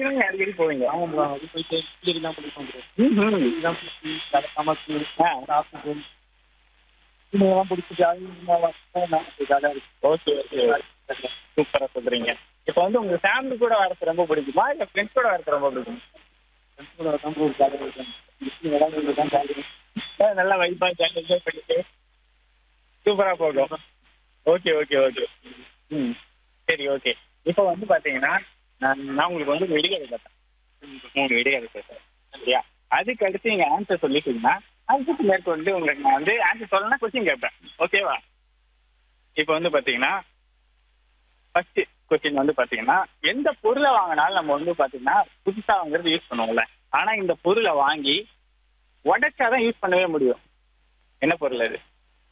Trekking அடிக்கடி போவீங்க ஆமா ப்ரோ அது போயிட்டு கீழடிலாம் பிடிக்கும் ப்ரோ ம்ஹும். இதெல்லாம் பிடிச்சி அதை சமைச்சு ஆ. சாப்பிட்டு இதெல்லாம் பிடிச்சி ஜாலியாக இருக்கு ஓகே ஓகே சூப்பரா சொல்றீங்க இப்போ வந்து உங்க ஃபேமிலி கூட வரது ரொம்ப பிடிக்குமா இல்ல ஃப்ரெண்ட்ஸ் கூட வரது ரொம்ப பிடிக்கும் ஃப்ரெண்ட்ஸ் கூட தான் ப்ரோ ஜாலியாக இருக்கும் விளையாடுறது தான் ஜாலியாக நல்லா வைப்பா ஜாலியாக என்ஜாய் பண்ணிட்டு சூப்பரா போகும் ஓகே ஓகே ஓகே ம் சரி ஓகே இப்போ வந்து பாத்தீங்கன்னா நான் நான் உங்களுக்கு வந்து விடுகதை கேட்டேன் மூணு விடுகதை கேட்டேன் சரியா அதுக்கு அடுத்து நீங்க ஆன்சர் சொல்லிட்டீங்கன்னா அதுக்கு மேற்கொண்டு உங்களுக்கு நான் வந்து ஆன்சர் சொல்லணும்னா கொஸ்டின் கேட்பேன் ஓகேவா இப்போ வந்து பாத்தீங்கன்னா ஃபர்ஸ்ட் கொஸ்டின் வந்து பாத்தீங்கன்னா எந்த பொருளை வாங்கினாலும் நம்ம வந்து பாத்தீங்கன்னா புதுசா வாங்குறது யூஸ் பண்ணுவோம்ல ஆனா இந்த பொருளை வாங்கி உடைச்சாதான் யூஸ் பண்ணவே முடியும் என்ன பொருள் அது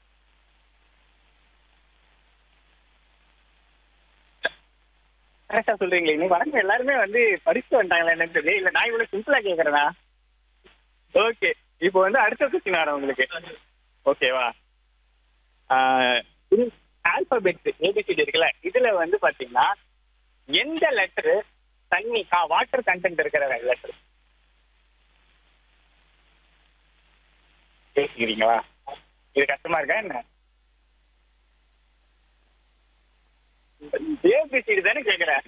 கரெக்டா சொல்றீங்களே இன்னைக்கு வரங்க எல்லாருமே வந்து படிச்சு வந்துட்டாங்களா என்னன்னு தெரியல இல்ல நான் இவ்வளவு சிம்பிளா கேக்குறேனா ஓகே இப்போ வந்து அடுத்த கொஸ்டின் வரேன் உங்களுக்கு ஓகேவா ஆல்பபெட் ஏபிசிடி இருக்குல்ல இதுல வந்து பாத்தீங்கன்னா எந்த லெட்டரு தண்ணி வாட்டர் கண்டென்ட் இருக்கிற லெட்டர் பேசிக்கிறீங்களா இது கஷ்டமா இருக்கா என்ன ஏபிசிடி தானே கேக்குறேன்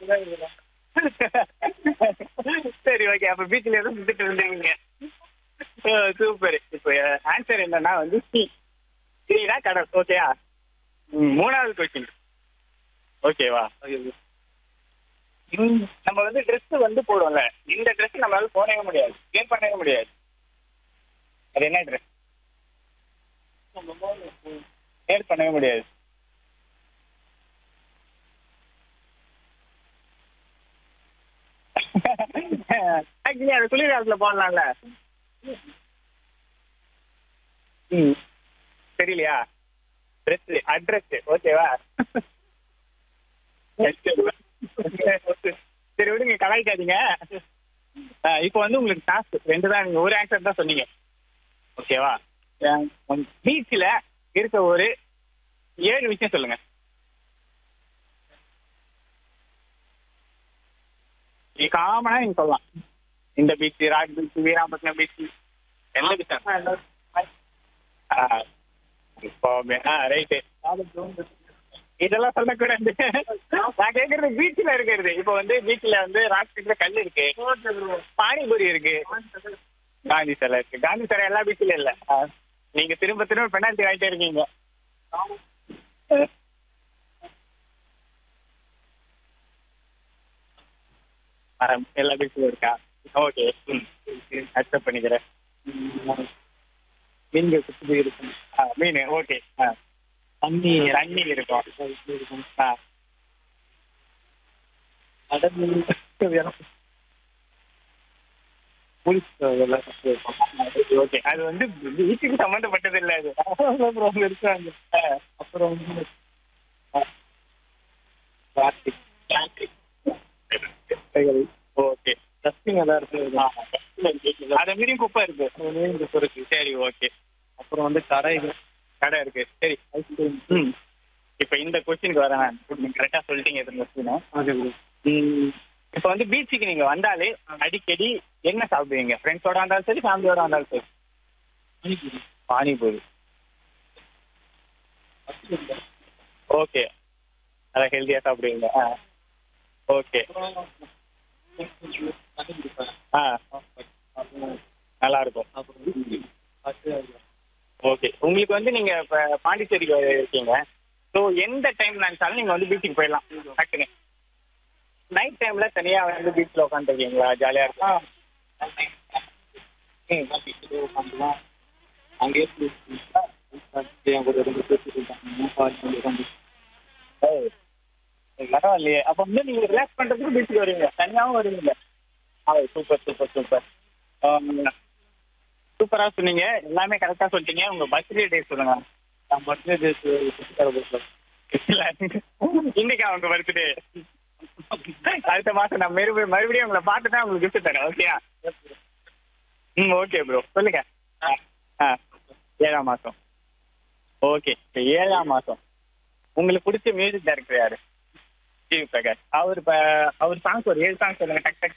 சரி ஓகே அப்ப பீச்ல எதுவும் சுத்திட்டு இருந்தீங்க சூப்பர் இப்போ ஆன்சர் என்னன்னா வந்து சி சீனா கடல் ஓகேயா மூணாவது கொஸ்டின் ஓகேவா நம்ம வந்து ட்ரெஸ் வந்து போடுவோம்ல இந்த ட்ரெஸ் நம்மளால போடவே முடியாது கேம் பண்ணவே முடியாது அது என்ன ட்ரெஸ் கேர் பண்ணவே முடியாது ஆக்சுவலி அது குளிர்காலத்துல போடலாம்ல ம் தெரியலையா ட்ரெஸ் அட்ரஸ் ஓகேவா சரி விடுங்க கலாய்க்காதீங்க இப்போ வந்து உங்களுக்கு டாஸ்க் ரெண்டு தான் நீங்க ஒரு ஆன்சர் தான் சொன்னீங்க ஓகேவா பீச்சில் இருக்க ஒரு ஏழு விஷயம் சொல்லுங்க இது காமனா நீங்க சொல்லலாம் இந்த beach rock beach Veerampattinam beach எந்த பீச் இப்போ ஆ ரைட்டு இதெல்லாம் சொல்லக்கூடாது நான் கேக்குறது பீச்ல இருக்கிறது இப்போ வந்து பீச்ல வந்து ராக் பீச்ல கல் இருக்கு பானிபூரி இருக்கு காந்தி சிலை இருக்கு காந்தி சிலை எல்லா பீச்லயும் இல்ல ஆ. நீங்க திரும்ப திரும்ப பெனால்டி ஆயிட்டே இருக்கீங்க மரம் எல்லா பீச்லயும் இருக்கா ஓகே ம் அக்செப்ட் பண்ணிக்கிறேன் மீன்கள் சுற்றி இருக்கும் ஆ மீன் ஓகே ஆ தண்ணி தண்ணி இருக்கும் இருக்கும் ஆ கடல் போலீஸ் எல்லாம் சுற்றி இருக்கும் ஓகே அது வந்து பீச்சுக்கு சம்மந்தப்பட்டது இல்ல அது அப்புறம் இருக்காங்க ஆ. அப்புறம் வந்து பிளாஸ்டிக் ஓகே டஸ்டிங் எல்லாம் இருக்கு அத மீறி குப்பை இருக்கு மீன் இருக்கு சரி ஓகே அப்புறம் வந்து கடைகள் கடை இருக்கு சரி ஐஸ்கிரீம் ம் இப்போ இந்த கொஸ்டினுக்கு வரேன் நான் நீங்க கரெக்டா சொல்லிட்டீங்க இந்த கொஸ்டின் ஓகே ப்ரோ இப்போ வந்து பீச்சுக்கு நீங்க வந்தாலே அடிக்கடி என்ன சாப்பிடுவீங்க ஃப்ரெண்ட்ஸோட வந்தாலும் சரி ஃபேமிலியோட வந்தாலும் சரி பானிபூரி ஓகே அதான் ஹெல்த்தியா சாப்பிடுவீங்க ஆ ஓகே ஆ நல்லா இருக்கும் ஓகே உங்களுக்கு வந்து நீங்க இப்ப பாண்டிச்சேரிக்கு இருக்கீங்க ஸோ எந்த டைம் நினைச்சாலும் நீங்க வந்து பீச்சுக்கு போயிடலாம் டக்குன்னு நைட் டைம்ல தனியா வந்து பீச்ல உட்காந்துருக்கீங்களா ஜாலியா இருக்கும் அங்கேயே ஏய், பரவாயில்லையே அப்ப வந்து நீங்க ரிலாக்ஸ் பண்றதுக்கு பீச்சுக்கு வருவீங்க தனியாவும் வருவீங்க ஆ சூப்பர் சூப்பர் சூப்பர் சூப்பரா சொன்னீங்க எல்லாமே கரெக்டா சொல்லிட்டீங்க உங்க பர்த்டே டே சொல்லுங்க நான் பர்த்டே டேஸ் இல்ல, இன்னைக்கு அவங்க பர்த்டே அடுத்த மாசம் நான் மறுபடியும் மறுபடியும் உங்களை பார்த்து தான் உங்களுக்கு gift தரேன் ஓகேயா ம் ஓகே ப்ரோ சொல்லுங்க ஆ ஆ ஏழாம் மாசம் ஓகே ஏழாம் மாசம் உங்களுக்கு பிடிச்ச மியூசிக் டைரக்டர் யாரு ஜிவி பிரகாஷ் அவர் இப்ப அவர் சாங்ஸ் ஒரு ஏழு சாங்ஸ் சொல்லுங்க டக் டக்